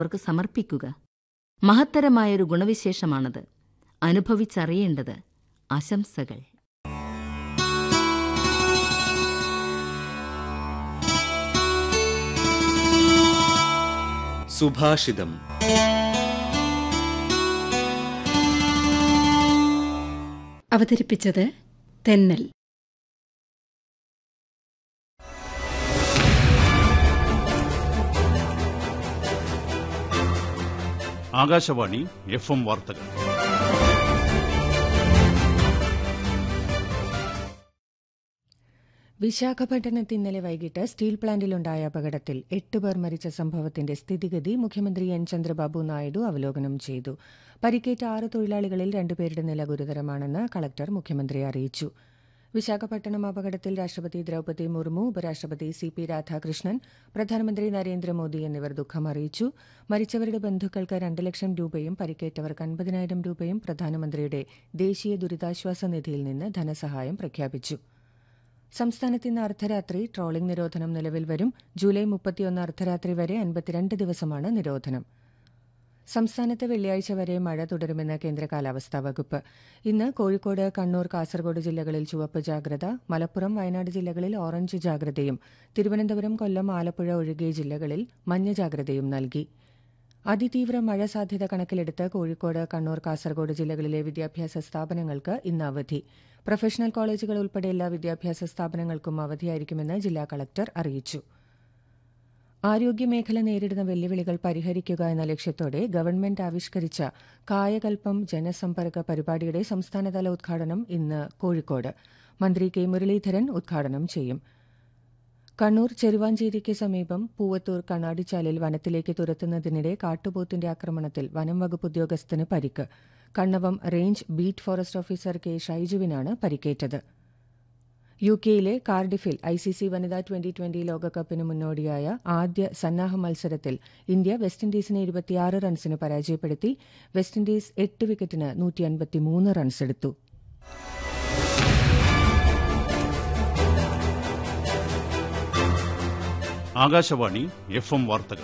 അവർക്ക് സമർപ്പിക്കുക മഹത്തരമായൊരു ഗുണവിശേഷമാണത് അനുഭവിച്ചറിയേണ്ടത് ആശംസകൾ സുഭാഷിതം അവതരിപ്പിച്ചത് തെന്നൽ ആകാശവാണി എഫ് എം വാർത്തകൾ വിശാഖപട്ടണത്ത് ഇന്നലെ വൈകിട്ട് സ്റ്റീൽ പ്ലാന്റിലുണ്ടായ അപകടത്തിൽ എട്ട് പേർ മരിച്ച സംഭവത്തിന്റെ സ്ഥിതിഗതി മുഖ്യമന്ത്രി എൻ ചന്ദ്രബാബു നായിഡു അവലോകനം ചെയ്തു പരിക്കേറ്റ ആറ് തൊഴിലാളികളിൽ രണ്ടുപേരുടെ നില ഗുരുതരമാണെന്ന് കളക്ടർ മുഖ്യമന്ത്രിയെ അറിയിച്ചു വിശാഖപട്ടണം അപകടത്തിൽ രാഷ്ട്രപതി ദ്രൌപദി മുർമു ഉപരാഷ്ട്രപതി സി പി രാധാകൃഷ്ണൻ പ്രധാനമന്ത്രി നരേന്ദ്രമോദി എന്നിവർ ദുഃഖം അറിയിച്ചു മരിച്ചവരുടെ ബന്ധുക്കൾക്ക് രണ്ട് ലക്ഷം രൂപയും പരിക്കേറ്റവർക്ക് അൻപതിനായിരം രൂപയും പ്രധാനമന്ത്രിയുടെ ദേശീയ ദുരിതാശ്വാസ നിധിയിൽ നിന്ന് ധനസഹായം പ്രഖ്യാപിച്ചു സംസ്ഥാനത്ത് ഇന്ന് അർദ്ധരാത്രി ട്രോളിംഗ് നിരോധനം നിലവിൽ വരും ജൂലൈ മുപ്പത്തിയൊന്ന് അർദ്ധരാത്രി വരെ അൻപത്തിരണ്ട് ദിവസമാണ് നിരോധനം സംസ്ഥാനത്ത് വെള്ളിയാഴ്ച വരെ മഴ തുടരുമെന്ന് കേന്ദ്ര കാലാവസ്ഥാ വകുപ്പ് ഇന്ന് കോഴിക്കോട് കണ്ണൂർ കാസർഗോഡ് ജില്ലകളിൽ ചുവപ്പ് ജാഗ്രത മലപ്പുറം വയനാട് ജില്ലകളിൽ ഓറഞ്ച് ജാഗ്രതയും തിരുവനന്തപുരം കൊല്ലം ആലപ്പുഴ ഒഴികെ ജില്ലകളിൽ മഞ്ഞ ജാഗ്രതയും നൽകി അതിതീവ്ര മഴ സാധ്യത കണക്കിലെടുത്ത് കോഴിക്കോട് കണ്ണൂർ കാസർഗോഡ് ജില്ലകളിലെ വിദ്യാഭ്യാസ സ്ഥാപനങ്ങൾക്ക് ഇന്ന് അവധി പ്രൊഫഷണൽ കോളേജുകൾ ഉൾപ്പെടെ എല്ലാ വിദ്യാഭ്യാസ സ്ഥാപനങ്ങൾക്കും അവധിയായിരിക്കുമെന്ന് ജില്ലാ കളക്ടർ അറിയിച്ചു ആരോഗ്യമേഖല നേരിടുന്ന വെല്ലുവിളികൾ പരിഹരിക്കുക എന്ന ലക്ഷ്യത്തോടെ ഗവൺമെന്റ് ആവിഷ്കരിച്ച കായകൽപ്പം ജനസമ്പർക്ക പരിപാടിയുടെ സംസ്ഥാനതല ഉദ്ഘാടനം ഇന്ന് കോഴിക്കോട് മന്ത്രി കെ മുരളീധരൻ ഉദ്ഘാടനം ചെയ്യും കണ്ണൂർ ചെരുവാഞ്ചേരിക്ക് സമീപം പൂവത്തൂർ കണ്ണാടിച്ചാലിൽ വനത്തിലേക്ക് തുരത്തുന്നതിനിടെ കാട്ടുപോത്തിന്റെ ആക്രമണത്തിൽ വനം വകുപ്പ് ഉദ്യോഗസ്ഥന് പരിക്ക് Kannavam range beat forest officer K ഷൈജുവിനാണ് പരിക്കേറ്റത് യു കെയിലെ കാർഡിഫിൽ ഐ സി സി വനിതാ ട്വന്റി ട്വന്റി ലോകകപ്പിന് മുന്നോടിയായ ആദ്യ സന്നാഹ മത്സരത്തിൽ ഇന്ത്യ വെസ്റ്റ് ഇൻഡീസിനെ ഇരുപത്തിയാറ് റൺസിന് പരാജയപ്പെടുത്തി വെസ്റ്റ് ഇൻഡീസ് എട്ട് വിക്കറ്റിന് നൂറ്റി അൻപത്തിമൂന്ന് റൺസെടുത്തു ആകാശവാണി എഫ് എം വാർത്തകൾ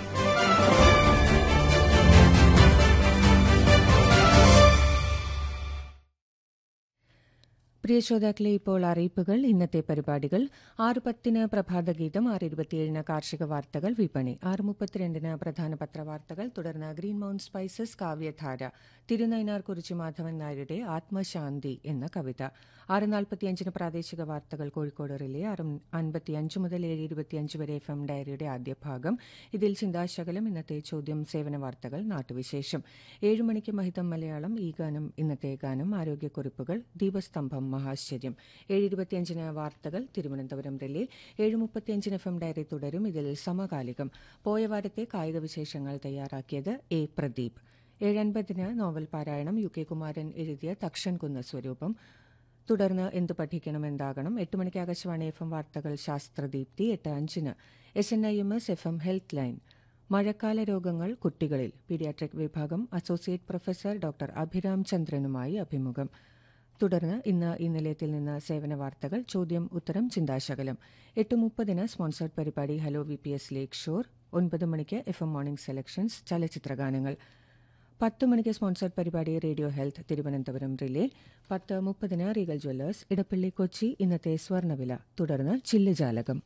പ്രിയ ശ്രോതാക്കളെ ഇപ്പോൾ അറിയിപ്പുകൾ ഇന്നത്തെ പരിപാടികൾ ആറ് പത്തിന് പ്രഭാതഗീതം ആറ് ഇരുപത്തിയേഴിന് കാർഷിക വാർത്തകൾ വിപണി ആറ് മുപ്പത്തിരണ്ടിന് പ്രധാന പത്രവാർത്തകൾ തുടർന്ന് ഗ്രീൻ മൗണ്ട് സ്പൈസസ് കാവ്യധാര തിരുനൈനാർ കുറിച്ച് മാധവൻ നായരുടെ ആത്മശാന്തി എന്ന കവിത ആറ് നാൽപ്പത്തിയഞ്ചിന് പ്രാദേശിക വാർത്തകൾ കോഴിക്കോട് റിലേ ആറ് അൻപത്തിയഞ്ച് മുതൽ ഏഴ് ഇരുപത്തിയഞ്ച് വരെ എഫ് എം ഡയറിയുടെ ആദ്യ ഭാഗം ഇതിൽ ചിന്താശകലം ഇന്നത്തെ ചോദ്യം സേവന വാർത്തകൾ നാട്ടുവിശേഷം ഏഴ് മണിക്ക് മഹിതം മലയാളം ഈ ഗാനം ഇന്നത്തെ ഗാനം ആരോഗ്യക്കുറിപ്പുകൾ ദീപസ്തംഭം മഹാശ്ചര്യം ഏഴ് ഇരുപത്തിയഞ്ചിന് വാർത്തകൾ തിരുവനന്തപുരം റിലേ ഏഴ് മുപ്പത്തിയഞ്ചിന് എഫ് എം ഡയറി തുടരും ഇതിൽ സമകാലികം പോയ വാരത്തെ കായിക വിശേഷങ്ങൾ തയ്യാറാക്കിയത് എ പ്രദീപ് ഏഴൻപതിന് നോവൽ പാരായണം യു കെ കുമാരൻ എഴുതിയ തക്ഷൻ കുന്ന സ്വരൂപം തുടർന്ന് എന്തു പഠിക്കണം എന്താകണം എട്ട് മണിക്ക് ആകാശവാണി എഫ് എം വാർത്തകൾ ശാസ്ത്രദീപ്തി എട്ട് അഞ്ചിന് S N I M S F M health line മഴക്കാല രോഗങ്ങൾ കുട്ടികളിൽ പീഡിയാട്രിക് വിഭാഗം അസോസിയേറ്റ് പ്രൊഫസർ ഡോക്ടർ അഭിരാം ചന്ദ്രനുമായി അഭിമുഖം തുടർന്ന് ഇന്ന് ഈ നിലയത്തിൽ നിന്ന് സേവന വാർത്തകൾ ചോദ്യം ഉത്തരം ചിന്താശകലം എട്ട് മുപ്പതിന് സ്പോൺസേഡ് പരിപാടി hello V P S lake shore ഒൻപത് മണിക്ക് എഫ് എം മോർണിംഗ് സെലക്ഷൻസ് ചലച്ചിത്രഗാനങ്ങൾ പത്ത് മണിക്ക് സ്പോൺസേഡ് പരിപാടി റേഡിയോ ഹെൽത്ത് തിരുവനന്തപുരം റിലേ പത്ത് മുപ്പതിന് റീഗൽ ജ്വല്ലേഴ്സ് ഇടപ്പള്ളി കൊച്ചി ഇന്നത്തെ സ്വർണ്ണവില തുടർന്ന് ചില്ലുജാലകം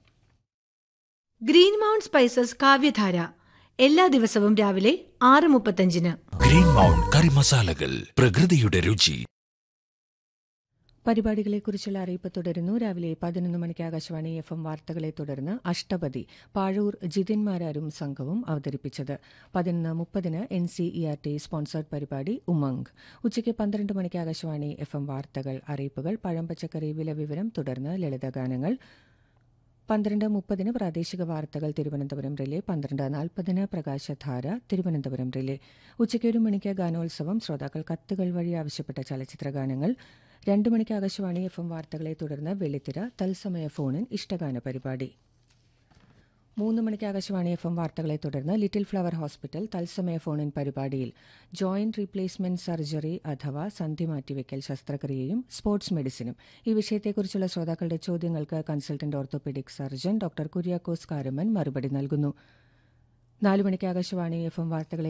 ഗ്രീൻ മൗണ്ട് സ്പൈസസ് കാവ്യധാര എല്ലാ ദിവസവും രാവിലെ ആറ് മുപ്പത്തഞ്ചിന് ഗ്രീൻ മൗണ്ട് കറി മസാലകൾ പ്രകൃതിയുടെ രുചി പരിപാടികളെക്കുറിച്ചുള്ള അറിയിപ്പ് തുടരുന്നു രാവിലെ പതിനൊന്ന് മണിക്ക് ആകാശവാണി എഫ് എം വാർത്തകളെ തുടർന്ന് അഷ്ടപതി പാഴൂർ ജിതിൻമാരാരും സംഘവും അവതരിപ്പിച്ചത് പതിനൊന്ന് മുപ്പതിന് N C E R T sponsored പരിപാടി ഉമംഗ് ഉച്ചയ്ക്ക് പന്ത്രണ്ട് മണിക്ക് ആകാശവാണി എഫ് എം വാർത്തകൾ അറിയിപ്പുകൾ പഴം പച്ചക്കറി വില വിവരം തുടർന്ന് ലളിതഗാനങ്ങൾ പന്ത്രണ്ട് മുപ്പതിന് പ്രാദേശിക വാർത്തകൾ തിരുവനന്തപുരം റിലേ പന്ത്രണ്ട് നാൽപ്പതിന് പ്രകാശധാര തിരുവനന്തപുരം റിലേ ഉച്ചയ്ക്ക് ഒരു മണിക്ക് ഗാനോത്സവം ശ്രോതാക്കൾ കത്തുകൾ വഴി ആവശ്യപ്പെട്ട ചലച്ചിത്ര ഗാനങ്ങൾ രണ്ട് മണിക്ക് ആകാശവാണി എഫ് എം വാർത്തകളെ തുടർന്ന് വെള്ളിത്തിര തത്സമയ ഫോണിൻ ഇഷ്ടഗാന പരിപാടി മൂന്ന് മണിക്ക് ആകാശവാണി എഫ് എം വാർത്തകളെ തുടർന്ന് ലിറ്റിൽ ഫ്ലവർ ഹോസ്പിറ്റൽ തത്സമയ ഫോണിൻ പരിപാടിയിൽ ജോയിന്റ് റീപ്ലേസ്മെന്റ് സർജറി അഥവാ സന്ധി മാറ്റിവെക്കൽ ശസ്ത്രക്രിയയും സ്പോർട്സ് മെഡിസിനും ഈ വിഷയത്തെക്കുറിച്ചുള്ള ശ്രോതാക്കളുടെ ചോദ്യങ്ങൾക്ക് consultant orthopaedic surgeon doctor Kuriakose Karaman മറുപടി നൽകുന്നു നാലു മണിക്ക് ആകാശവാണി എഫ് എം വാർത്തകളെ